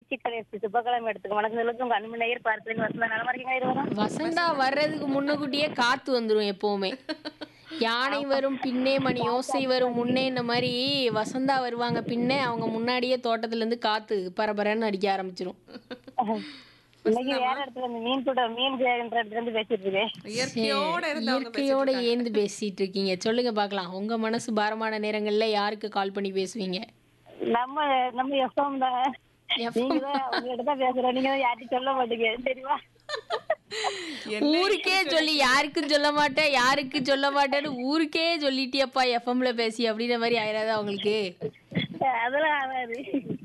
Chicken சுப்பக்கிழமை எடுத்துக்க வணக்கம் சொல்லுங்க உங்க அன்பு நேயர் பார்த்து வசந்தா நலமா இருக்கீங்க இருவரும் வசந்தா வர்றதுக்கு முன்னுக்கூட்டியே காத்து வந்துரும் எப்பவுமே யானை வரும் பின்னே மணி ஓசை வரும் முன்னே இந்த மாதிரி வசந்தா வருவாங்க பின்னே அவங்க முன்னாடியே தோட்டத்துல இருந்து காத்து பரபரன்னு அடிக்க ஆரம்பிச்சிரும் இன்னைக்கு வேற இடத்துல இருந்து மீன் கூட மீன் என்ற இடத்துல இருந்து பேசிட்டு இருக்கேன் இயற்கையோட இருந்து அவங்க இயற்கையோட ஏந்து பேசிட்டு இருக்கீங்க சொல்லுங்க பார்க்கலாம் உங்க மனசு பாரமான நேரங்கள்ல யாருக்கு கால் பண்ணி பேசுவீங்க நம்ம நம்ம எஃப்எம் தான் நீங்க தான் உங்ககிட்ட தான் பேசுறோம் நீங்க தான் யார்ட்டும் சொல்ல மாட்டீங்க தெரியுமா ஊருக்கே சொல்லி யாருக்கும் சொல்ல மாட்டேன் யாருக்கு சொல்ல மாட்டேன்னு ஊருக்கே சொல்லிட்டியப்பா எஃப்எம்ல பேசி அப்படின்ற மாதிரி ஆயிராதா அவங்களுக்கு அதெல்லாம் ஆகாது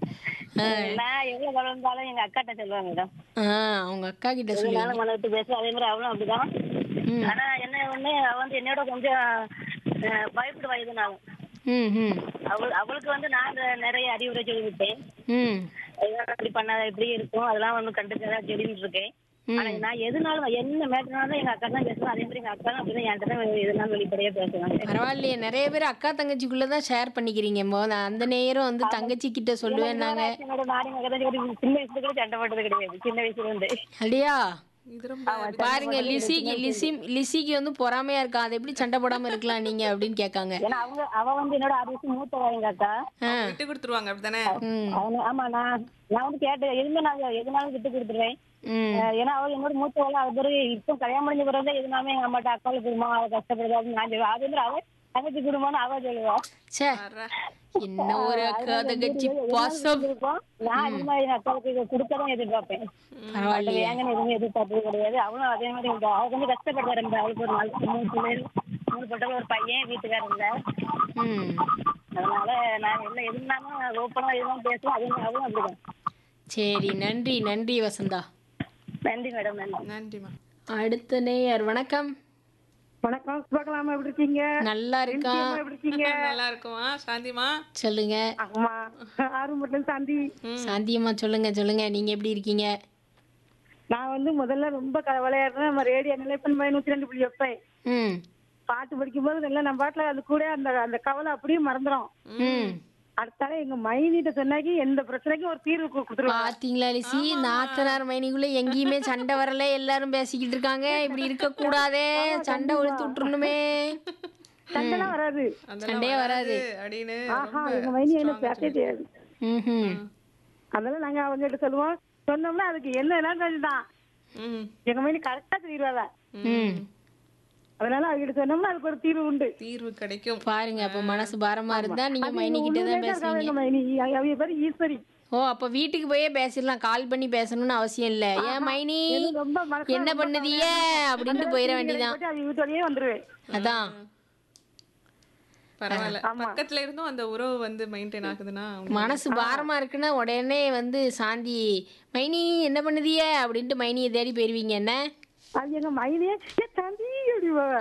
நான் எவ்வளவு வளர்ந்தாலும் எங்க அக்காட்ட சொல்லுவாங்க மேடம் ஆ அவங்க அக்கா கிட்ட சொல்லி எதுனாலும் மன விட்டு பேசுவேன் அதே மாதிரி அவளும் அப்படிதான் ம். ஆனா என்ன ஒண்ணு அவ வந்து என்னோட கொஞ்சம் அஹ், பயப்பட வயதுனாலும் ம் ம் அவள் அவளுக்கு வந்து நான் நிறைய அறிவுரை சொல்லி விட்டேன் ம் இதெல்லாம் இப்படி பண்ணாத இப்படி இருக்கும் அதெல்லாம் வந்து கண்டுக்காத சொல்லிட்டு இருக்கேன் ஆனா நான் எதுனாலும் என்ன மேட்டர்னாலும் எங்க அக்கா தான் பேசுவேன் அதே மாதிரி எங்க அக்கா அப்படிதான் என்கிட்ட தான் எதுனாலும் வெளிப்படையா பேசுவாங்க பரவாயில்லையே நிறைய பேர் அக்கா தங்கச்சிக்குள்ள தான் ஷேர் பண்ணிக்கிறீங்க மோ நான் அந்த நேரம் வந்து தங்கச்சி கிட்ட சொல்லுவேன் நாங்க என்னோட நாடி மகதான் சின்ன வயசுல கூட சண்டை போட்டது கிடையாது சின்ன வயசுல இருந்து அப்படியா இது ரொம்ப பாருங்க லிசிக்கு லிசி லிசிக்கு வந்து பொறாமையா இருக்கா அது எப்படி சண்டை போடாம இருக்கலாம் நீங்க அப்படின்னு கேட்காங்க ஏன்னா அவங்க அவ வந்து என்னோட ஆறு வருஷம் மூத்தவா எங்க அக்கா விட்டு கொடுத்துருவாங்க அப்படிதானே ம் அவனு ஆமா நான் நான் வந்து கேட்டேன் எதுவுமே நான் எதுனாலும் விட்டு கொடுத்துருவேன் ம் அஹ் ஏன்னா அவள் என்னோட மூத்தவள அது பிறகு இப்போ கல்யாணம் முடிஞ்ச பிறகு தான் எதுனாமே எங்க அம்மாட்ட அக்காவுக்கு குடும்பம் அவ கஷ்டப்படுது அப்படின்னு நான் சொல்லுவேன் அது மாதிரி அவ தங்கச்சி குடும்பம்னு அவ சொல்லுவா ச்சே என்ன ஒரு அக்கா தங்கச்சி பாசம் இருக்கும் நான் அது மாதிரி எங்க அக்காவுக்கு கொடுக்கதான் எதிர்பார்ப்பேன் பரவாயில்லையே ஏங்கன்னு எதுவுமே எதிர்பார்த்தது கிடையாது அவளும் அதே மாதிரி இருந்தா. அவ கொஞ்சம் கஷ்டப்படுறா இருந்தா அவளுக்கு ஒரு நாள் மூணு பிள்ளைகள் மூணு பொட்டல் ஒரு பையன் வீட்டுக்காரர் இருந்தா ம் அதனால நான் என்ன எதுனாலும் ஓப்பனா எதுவும் பேசுவேன் அதே மாதிரி அவளும் அப்படிதான் சரி நன்றி நன்றி வசந்தா நன்றி மேடம் நன்றி நன்றிமா அடுத்த நேயர் வணக்கம் வணக்கம் சுபகலாமா எப்படி இருக்கீங்க நல்லா இருக்கா எப்படி இருக்கீங்க நல்லா இருக்குமா சாந்திமா சொல்லுங்க ஆமா ஆரம்பத்துல சாந்தி சாந்தியம்மா சொல்லுங்க சொல்லுங்க நீங்க எப்படி இருக்கீங்க நான் வந்து முதல்ல ரொம்ப விளையாடுறேன் நம்ம ரேடியோ நிலைப்பன் மணி நூத்தி ரெண்டு புள்ளி வைப்பேன் ம் பாட்டு படிக்கும்போது நல்லா நம்ம பாட்டுல அது கூட அந்த அந்த கவலை அப்படியே மறந்துடும் ம் அடுத்தால எங்க மைனிட்ட சொன்னாக்கி எந்த பிரச்சனைக்கும் ஒரு தீர்வு கு- கொடுத்துருவாங்க பாத்தீங்களா லிசி நாத்தனார் மைனிக்குள்ள எங்கேயுமே சண்டை வரல எல்லாரும் பேசிக்கிட்டு இருக்காங்க இப்படி இருக்க கூடாதே சண்டை ஒழித்து விட்டுருணுமே சண்டைலாம் வராது அதெல்லாம் சண்டையே வராது அப்படின்னு ஆஹா எங்க மைனி என்ன பேசவே தெரியாது ம் அதனால நாங்க அவங்ககிட்ட சொல்லுவோம் சொன்னோம்னா அதுக்கு என்ன எல்லாம் தான் ம் எங்க மைனி கரெக்டா தெரியுவாங்க ம் அதனால அவங்ககிட்ட சொன்னோம்னா அதுக்கு ஒரு தீர்வு உண்டு தீர்வு கிடைக்கும் பாருங்க அப்ப மனசு பாரமா இருந்தா நீங்க மைனி கிட்ட தான் உள்ளூர்ல இருக்காங்க பேசுவீங்க எங்க மைனி அவங்க பேரு ஈஸ்வரி ஓ அப்ப வீட்டுக்கு போயே பேசிடலாம் கால் பண்ணி பேசணும்னு அவசியம் இல்ல ஏன் மைனி எனக்கு ரொம்ப மனசுல என்ன ரொம்ப பண்ணுதிய அப்படின்ட்டு போயிட வேண்டியதான் போட்டு அவங்க வீட்டு வழியே வந்துருவேன் அதான் பரவாயில்ல பக்கத்துல இருந்தும் அந்த உறவு வந்து மெயின்டைன் ஆகுதுன்னா மனசு பாரமா இருக்குன்னா உடனே வந்து சாந்தி மைனி என்ன பண்ணுதிய அப்படின்ட்டு மைனியை தேடி போயிருவீங்க என்ன அது எங்க மைனியே ஏ தம்பி அப்படிவாங்க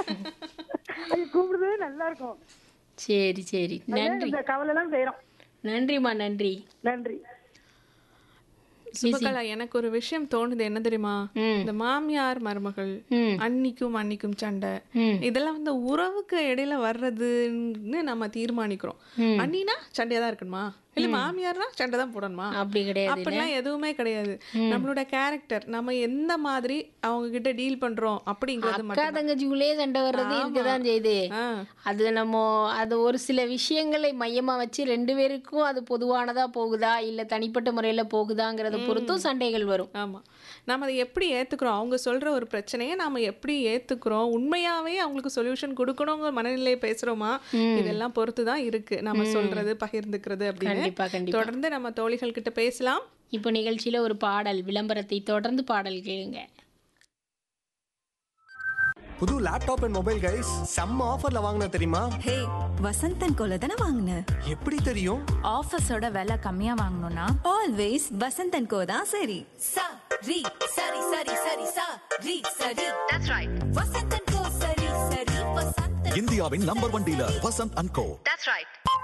அது கூப்பிடுறதே நல்லா இருக்கும் சரி சரி நன்றி இந்த கவலை எல்லாம் செய்யறோம் நன்றிம்மா நன்றி நன்றி சுபகலா எனக்கு ஒரு விஷயம் தோணுது என்ன தெரியுமா ம். இந்த மாமியார் மருமகள் ம் அன்னிக்கும் அன்னிக்கும் சண்டை ம். இதெல்லாம் வந்து உறவுக்கு இடையில வர்றதுன்னு நம்ம தீர்மானிக்கிறோம் அண்ணினா சண்டையா தான் இருக்கணுமா இல்ல மாமியார்னா சண்டை தான் போடணுமா அப்படி கிடையாது அப்படிலாம் எதுவுமே கிடையாது நம்மளோட கேரக்டர் நம்ம எந்த மாதிரி அவங்க கிட்ட டீல் பண்றோம் அப்படிங்கிறது அக்கா மட்டும் தங்கச்சிக்குள்ளேயே சண்டை வர்றது இருக்கதான் செய்யுது ஆ. அது நம்ம அது ஒரு சில விஷயங்களை மையமா வச்சு ரெண்டு பேருக்கும் அது பொதுவானதா போகுதா இல்ல தனிப்பட்ட முறையில போகுதாங்கிறத பொறுத்தும் சண்டைகள் வரும் ஆமா நாம அதை எப்படி ஏத்துக்கிறோம் அவங்க சொல்ற ஒரு பிரச்சனையை நாம எப்படி ஏத்துக்கிறோம் உண்மையாவே அவங்களுக்கு சொல்யூஷன் கொடுக்கணுங்கிற மனநிலையை பேசுறோமா இதெல்லாம் பொறுத்து தான் இருக்கு நம்ம சொல்றது பகிர்ந்துக்கிறது அப்படின்னு கண்டிப்பா கண்டிப்பா தொடர்ந்து நம்ம தோழிகள் கிட்ட பேசலாம் இப்போ நிகழ்ச்சியில ஒரு பாடல் விளம்பரத்தை தொடர்ந்து பாடல் கேளுங்க புது லேப்டாப் அண்ட் மொபைல் கைஸ் செம்ம ஆஃபர்ல வாங்கின தெரியுமா ஹே வசந்தன் கோல தானே வாங்கின எப்படி தெரியும் ஆஃபீஸோட விலை கம்மியா வாங்கணும்னா ஆல்வேஸ் வசந்தன் கோ தான் சரி sa ri sari sari sari sa ri sari that's right vasantan ko sari sari vasantan இந்தியாவின் number one dealer Vasanth and co that's right